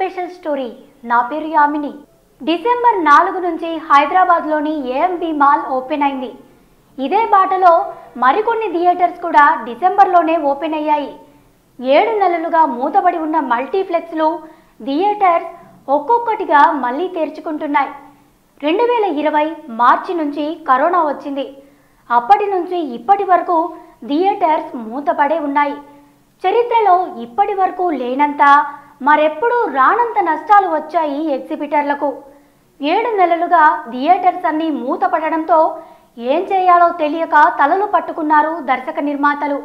special story నా పేరు Yamini December నాలుగు నుంచి హైదరాబాద్లోని ఏఎంబి మాల్ ఓపెన్ అయింది ఇదే బాటలో మరికొన్ని థియేటర్స్ కూడా డిసెంబర్లోనే ఓపెన్ అయ్యాయి ఏడు నెలలుగా మూతబడి ఉన్న మల్టీప్లెక్స్లు థియేటర్స్ ఒక్కొక్కటిగా మళ్ళీ తెరుచుకుంటున్నాయి రెండు వేల ఇరవై మార్చి నుంచి కరోనా వచ్చింది అప్పటి నుంచి ఇప్పటి వరకు థియేటర్స్ మూతపడే ఉన్నాయి చరిత్రలో ఇప్పటి వరకు లేనంత మరెప్పుడూ రానంత నష్టాలు వచ్చాయి ఎగ్జిబిటర్లకు ఏడు నెలలుగా థియేటర్స్ అన్నీ మూతపడడంతో ఏం చేయాలో తెలియక తలలు పట్టుకున్నారు దర్శక నిర్మాతలు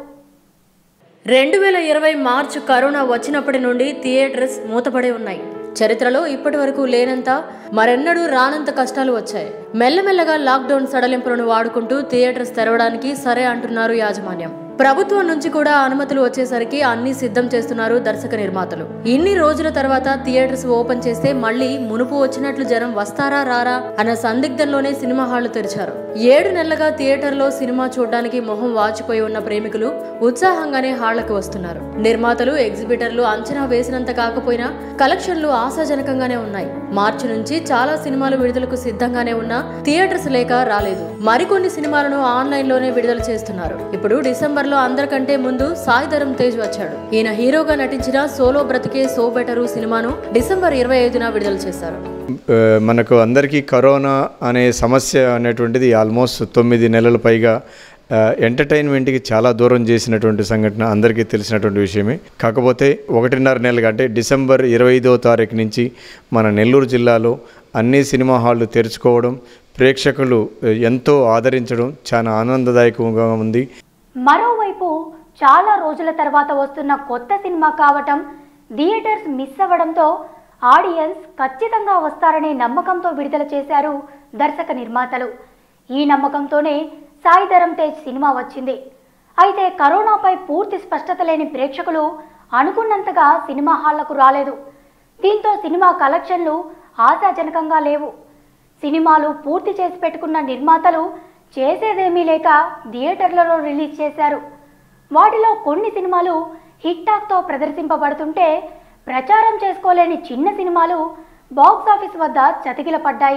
రెండు వేల ఇరవై మార్చ్ కరోనా వచ్చినప్పటి నుండి థియేటర్స్ మూతపడి ఉన్నాయి చరిత్రలో ఇప్పటి వరకు లేనంత మరెన్నడూ రానంత కష్టాలు వచ్చాయి మెల్లమెల్లగా లాక్డౌన్ సడలింపులను వాడుకుంటూ థియేటర్స్ తెరవడానికి సరే అంటున్నారు యాజమాన్యం ప్రభుత్వం నుంచి కూడా అనుమతులు వచ్చేసరికి అన్ని సిద్ధం చేస్తున్నారు దర్శక నిర్మాతలు ఇన్ని రోజుల తర్వాత థియేటర్స్ ఓపెన్ చేస్తే మళ్ళీ మునుపు వచ్చినట్లు జనం వస్తారా రారా అన్న సందిగ్ధంలోనే సినిమా హాళ్లు తెరిచారు ఏడు నెలలుగా థియేటర్లో సినిమా చూడడానికి మొహం వాచిపోయి ఉన్న ప్రేమికులు ఉత్సాహంగానే హాళ్లకు వస్తున్నారు నిర్మాతలు ఎగ్జిబిటర్లు అంచనా వేసినంత కాకపోయినా కలెక్షన్లు ఆశాజనకంగానే ఉన్నాయి మార్చి నుంచి చాలా సినిమాలు విడుదలకు సిద్ధంగానే ఉన్నా థియేటర్స్ లేక రాలేదు మరికొన్ని సినిమాలను ఆన్లైన్ లోనే విడుదల చేస్తున్నారు ఇప్పుడు డిసెంబర్ లో అందరికంటే ముందు సాయి ధరమ్ తేజ్ వచ్చాడు ఈయన హీరోగా నటించిన సోలో బ్రతికే సో బెటరు సినిమాను డిసెంబర్ ఇరవై ఐదున విడుదల చేశారు ఆ, మనకు అందరికీ కరోనా అనే సమస్య అనేటువంటిది ఆల్మోస్ట్ తొమ్మిది నెలల పైగా ఆ, ఎంటర్టైన్మెంట్కి చాలా దూరం చేసినటువంటి సంఘటన అందరికీ తెలిసినటువంటి విషయమే కాకపోతే ఒకటిన్నర నెలలుగా అంటే డిసెంబర్ ఇరవై ఐదవ తారీఖు నుంచి మన నెల్లూరు జిల్లాలో అన్ని సినిమా హాళ్ళు తెరుచుకోవడం ప్రేక్షకులు ఆ, ఎంతో ఆదరించడం చాలా ఆనందదాయకంగా ఉంది మరోవైపు చాలా రోజుల తర్వాత వస్తున్న కొత్త సినిమా కావటం థియేటర్స్ మిస్ అవ్వడంతో ఆడియన్స్ ఖచ్చితంగా వస్తారనే నమ్మకంతో విడుదల చేశారు దర్శక నిర్మాతలు ఈ నమ్మకంతోనే సాయి ధరమ్ తేజ్ సినిమా వచ్చింది అయితే కరోనాపై పూర్తి స్పష్టత లేని ప్రేక్షకులు అనుకున్నంతగా సినిమా హాళ్లకు రాలేదు దీంతో సినిమా కలెక్షన్లు ఆశాజనకంగా లేవు సినిమాలు పూర్తి చేసి పెట్టుకున్న నిర్మాతలు చేసేదేమీ లేక థియేటర్లలో రిలీజ్ చేశారు వాటిలో కొన్ని సినిమాలు హిట్ టాక్తో ప్రదర్శింపబడుతుంటే ప్రచారం చేసుకోలేని చిన్న సినిమాలు బాక్స్ ఆఫీస్ వద్ద చతికిలపడ్డాయి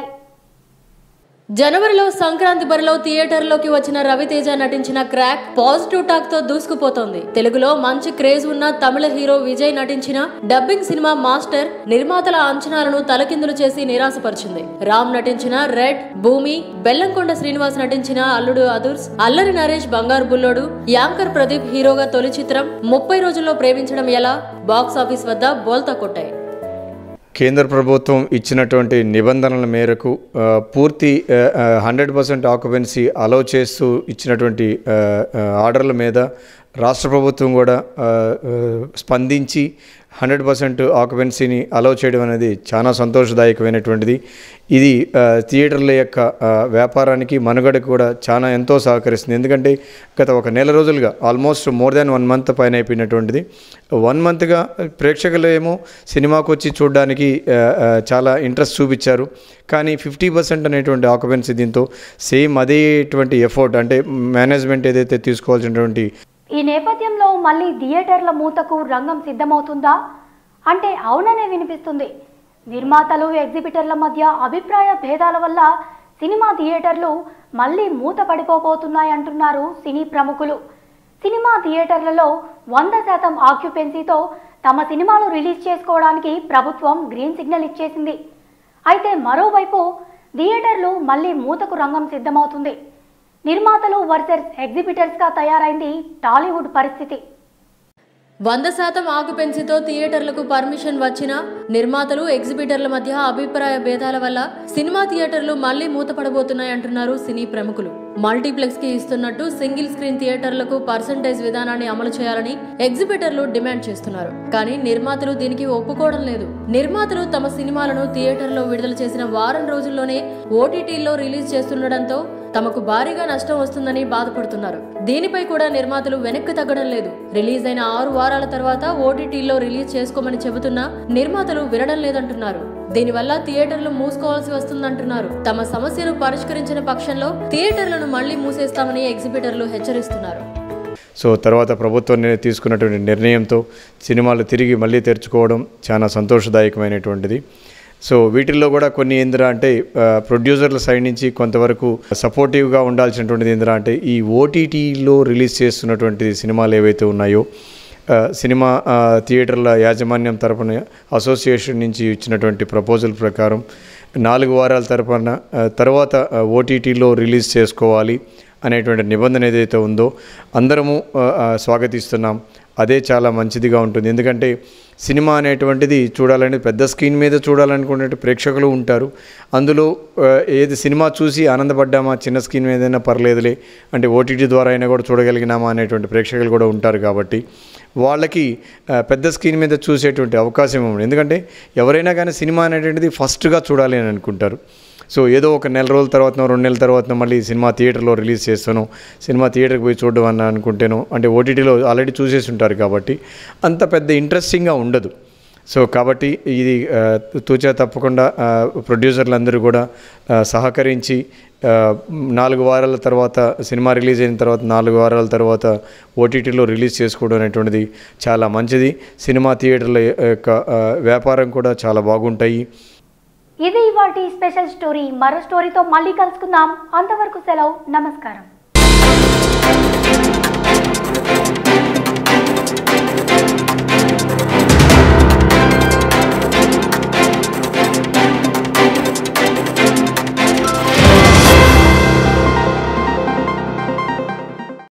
జనవరిలో సంక్రాంతి బరిలో థియేటర్లోకి వచ్చిన రవితేజ నటించిన క్రాక్ పాజిటివ్ టాక్ తో దూసుకుపోతోంది తెలుగులో మంచి క్రేజ్ ఉన్న తమిళ హీరో విజయ్ నటించిన డబ్బింగ్ సినిమా మాస్టర్ నిర్మాతల అంచనాలను తలకిందులు చేసి నిరాశపరిచింది రామ్ నటించిన రెడ్ భూమి బెల్లంకొండ శ్రీనివాస్ నటించిన అల్లుడు అదుర్స్ అల్లరి నరేష్ బంగారు బుల్లోడు యాంకర్ ప్రదీప్ హీరోగా తొలి చిత్రం ముప్పై రోజుల్లో ప్రేమించడం ఎలా బాక్స్ ఆఫీస్ వద్ద బోల్తా కొట్టాయి కేంద్ర ప్రభుత్వం ఇచ్చినటువంటి నిబంధనల మేరకు ఆ, పూర్తి హండ్రెడ్ పర్సెంట్ ఆక్యుపెన్సీ అలౌ చేస్తూ ఇచ్చినటువంటి ఆ, ఆ, ఆర్డర్ల మీద రాష్ట్ర ప్రభుత్వం కూడా ఆ, ఆ, స్పందించి హండ్రెడ్ పర్సెంట్ ఆక్యుపెన్సీని అలౌ చేయడం అనేది చాలా సంతోషదాయకమైనటువంటిది ఇది ఆ, థియేటర్ల యొక్క ఆ, వ్యాపారానికి మనుగడకు కూడా చాలా ఎంతో సహకరిస్తుంది ఎందుకంటే గత ఒక నెల రోజులుగా almost more than one month పైన అయిపోయినటువంటిది వన్ మంత్గా ప్రేక్షకులు ఏమో సినిమాకు వచ్చి చూడడానికి ఆ, ఆ, చాలా ఇంట్రెస్ట్ చూపించారు కానీ ఫిఫ్టీ పర్సెంట్ అనేటువంటి ఆక్యుపెన్సీ దీంతో సేమ్ అదేటువంటి ఎఫర్ట్ అంటే మేనేజ్మెంట్ ఏదైతే తీసుకోవాల్సినటువంటి ఈ నేపథ్యంలో మళ్ళీ థియేటర్ల మూతకు రంగం సిద్ధమవుతుందా అంటే అవుననే వినిపిస్తుంది నిర్మాతలు ఎగ్జిబిటర్ల మధ్య అభిప్రాయ భేదాల వల్ల సినిమా థియేటర్లు మళ్ళీ మూత పడిపోబోతున్నాయంటున్నారు సినీ ప్రముఖులు సినిమా థియేటర్లలో వంద శాతం ఆక్యుపెన్సీతో తమ సినిమాలు రిలీజ్ చేసుకోవడానికి ప్రభుత్వం గ్రీన్ సిగ్నల్ ఇచ్చేసింది అయితే మరోవైపు థియేటర్లు మళ్ళీ మూతకు రంగం సిద్ధమవుతుంది నిర్మాతలు వర్సెస్ ఎగ్జిబిటర్స్గా తయారైంది టాలీవుడ్ పరిస్థితి వంద శాతం ఆక్యుపెన్సీతో థియేటర్లకు పర్మిషన్ వచ్చినా నిర్మాతలు ఎగ్జిబిటర్ల మధ్య అభిప్రాయ భేదాల వల్ల సినిమా థియేటర్లు మళ్లీ మూతపడబోతున్నాయంటున్నారు సినీ ప్రముఖులు మల్టీప్లెక్స్ కి ఇస్తున్నట్టు సింగిల్ స్క్రీన్ థియేటర్లకు పర్సంటేజ్ విధానాన్ని అమలు చేయాలని ఎగ్జిబిటర్లు డిమాండ్ చేస్తున్నారు కానీ నిర్మాతలు దీనికి ఒప్పుకోవడం లేదు నిర్మాతలు తమ సినిమాలను థియేటర్లో విడుదల చేసిన వారం రోజుల్లోనే ఓటీటీల్లో రిలీజ్ చేస్తుండటంతో తమకు భారీగా నష్టం వస్తుందని బాధపడుతున్నారు దీనిపై కూడా నిర్మాతలు వెనక్కి తగ్గడం లేదు రిలీజ్ అయిన ఆరు వారాల తర్వాత ఓటీటీలో రిలీజ్ చేసుకోమని చెబుతున్నా నిర్మాతలు వినడం లేదంటున్నారు దీనివల్ల థియేటర్లు మూసుకోవాల్సి వస్తుందంటున్నారు తమ సమస్యను పరిష్కరించిన పక్షంలో థియేటర్లను మళ్లీ మూసేస్తామని ఎగ్జిబిటర్లు హెచ్చరిస్తున్నారు సో తర్వాత ప్రభుత్వం ని- తీసుకున్నటువంటి నిర్ణయంతో సినిమాలు తిరిగి మళ్ళీ తెరుచుకోవడం చాలా సంతోషదాయకమైనటువంటిది సో వీటిల్లో కూడా కొన్ని ఏందిరా అంటే ఆ, ప్రొడ్యూసర్ల సైడ్ నుంచి కొంతవరకు సపోర్టివ్గా ఉండాల్సినటువంటిది ఏందిరా అంటే ఈ ఓటీటీలో రిలీజ్ చేస్తున్నటువంటి సినిమాలు ఏవైతే ఉన్నాయో ఆ, సినిమా ఆ, థియేటర్ల యాజమాన్యం తరపున అసోసియేషన్ నుంచి ఇచ్చినటువంటి ప్రపోజల్ ప్రకారం నాలుగు వారాల తరపున ఆ, తర్వాత ఓటీటీలో రిలీజ్ చేసుకోవాలి అనేటువంటి నిబంధన ఏదైతే ఉందో అందరము ఆ, ఆ, స్వాగతిస్తున్నాం అదే చాలా మంచిదిగా ఉంటుంది ఎందుకంటే సినిమా అనేటువంటిది చూడాలని పెద్ద స్క్రీన్ మీద చూడాలనుకునే ప్రేక్షకులు ఉంటారు అందులో ఆ, ఏది సినిమా చూసి ఆనందపడ్డామా చిన్న స్క్రీన్ మీదైనా పర్లేదులే అంటే ఓటీటీ ద్వారా అయినా కూడా చూడగలిగినామా అనేటువంటి ప్రేక్షకులు కూడా ఉంటారు కాబట్టి వాళ్ళకి ఆ, పెద్ద స్క్రీన్ మీద చూసేటువంటి అవకాశం ఉంది ఎందుకంటే ఎవరైనా కానీ సినిమా అనేటువంటిది ఫస్ట్గా చూడాలి అని అనుకుంటారు సో ఏదో ఒక నెల రోజుల తర్వాతనో రెండు నెలల తర్వాతనో మళ్ళీ సినిమా థియేటర్లో రిలీజ్ చేస్తాను సినిమా థియేటర్కి పోయి చూడడం అని అనుకుంటేనో అంటే ఓటీటీలో ఆల్రెడీ చూసేసి ఉంటారు కాబట్టి అంత పెద్ద ఇంట్రెస్టింగ్గా ఉండదు సో కాబట్టి ఇది ఆ, తూచా తప్పకుండా ఆ, ప్రొడ్యూసర్లు కూడా ఆ, సహకరించి ఆ, నాలుగు వారాల తర్వాత సినిమా రిలీజ్ అయిన తర్వాత నాలుగు వారాల తర్వాత ఓటీటీలో రిలీజ్ చేసుకోవడం అనేటువంటిది చాలా మంచిది సినిమా థియేటర్ల యొక్క ఆ, వ్యాపారం కూడా చాలా బాగుంటాయి ఇది ఇవాటి స్పెషల్ స్టోరీ మరో స్టోరీతో మళ్ళీ కలుసుకుందాం అంతవరకు సెలవు నమస్కారం